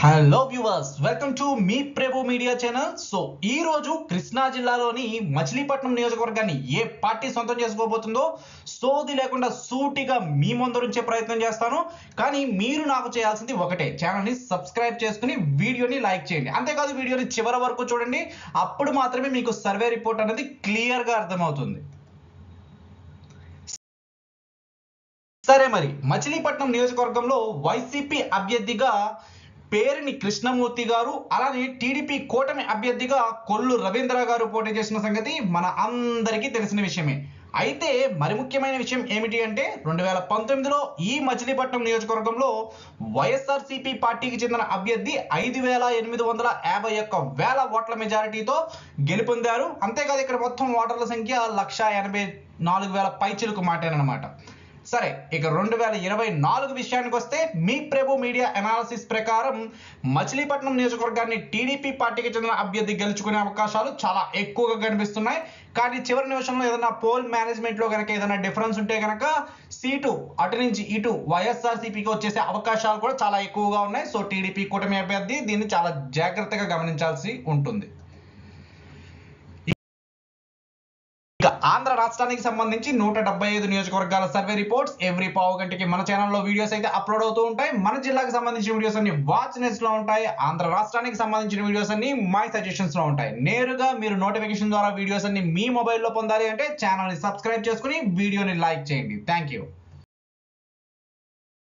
hello viewers welcome to మీ Prabhu media channel so ఈ రోజు కృష్ణా జిల్లాలోని మచిలీపట్నం నియోజకవర్గాన్ని ఏ పార్టీ సొంతం చేసుకోబోతుందో సోది లేకుండా సూటిగా మీ ముందరుంచే ప్రయత్నం చేస్తాను కానీ మీరు నాకు చేయాల్సింది ఒకటే ఛానల్ని సబ్స్క్రైబ్ చేసుకుని వీడియోని లైక్ చేయండి అంతేకాదు వీడియోని చివరి వరకు చూడండి అప్పుడు మాత్రమే మీకు సర్వే రిపోర్ట్ అనేది క్లియర్గా అర్థమవుతుంది సరే మరి మచిలీపట్నం నియోజకవర్గంలో వైసీపీ అభ్యర్థిగా పేరుని కృష్ణమూర్తి గారు అలానే టీడీపీ కూటమి అభ్యర్థిగా కొల్లు రవీంద్ర గారు పోటీ చేసిన సంగతి మన అందరికీ తెలిసిన విషయమే అయితే మరి ముఖ్యమైన విషయం ఏమిటి అంటే రెండు వేల పంతొమ్మిదిలో ఈ మచిలీపట్నం నియోజకవర్గంలో వైఎస్ఆర్సీపీ పార్టీకి చెందిన అభ్యర్థి ఐదు వేల ఎనిమిది వందల యాభై ఒక్క వేల ఓట్ల మెజారిటీతో గెలుపొందారు అంతేకాదు ఇక్కడ మొత్తం ఓటర్ల సంఖ్య లక్ష ఎనభై నాలుగు వేల పైచిలకు మాటానమాట సరే ఇక రెండు వేల ఇరవై నాలుగు విషయానికి వస్తే మీ ప్రభు మీడియా అనాలిసిస్ ప్రకారం మచిలీపట్నం నియోజకవర్గాన్ని టీడీపీ పార్టీకి చెందిన అభ్యర్థి గెలుచుకునే అవకాశాలు చాలా ఎక్కువగా కనిపిస్తున్నాయి కానీ చివరి నిమిషంలో ఏదైనా పోల్ మేనేజ్మెంట్ లో కనుక ఏదైనా డిఫరెన్స్ ఉంటే కనుక సీటు అటు నుంచి ఇటు వైఎస్ఆర్సీపీకి వచ్చేసే అవకాశాలు కూడా చాలా ఎక్కువగా ఉన్నాయి సో టీడీపీ కూటమి అభ్యర్థి దీన్ని చాలా జాగ్రత్తగా గమనించాల్సి ఉంటుంది ఇక ఆంధ్ర రాష్ట్రానికి సంబంధించి నూట డెబ్బై ఐదు నియోజకవర్గాల సర్వే రిపోర్ట్స్ ఎవ్రీ పావు గంటకి మన ఛానల్లో వీడియోస్ అయితే అప్లోడ్ అవుతూ ఉంటాయి మన జిల్లాకు సంబంధించిన వీడియోస్ అన్ని వాచ్ నెస్ లో ఉంటాయి ఆంధ్ర రాష్ట్రానికి సంబంధించిన వీడియోస్ అన్ని మై సజెషన్స్ లో ఉంటాయి నేరుగా మీరు నోటిఫికేషన్ ద్వారా వీడియోస్ అన్ని మీ మొబైల్లో పొందాలి అంటే ఛానల్ని సబ్స్క్రైబ్ చేసుకుని వీడియోని లైక్ చేయండి థ్యాంక్ యూ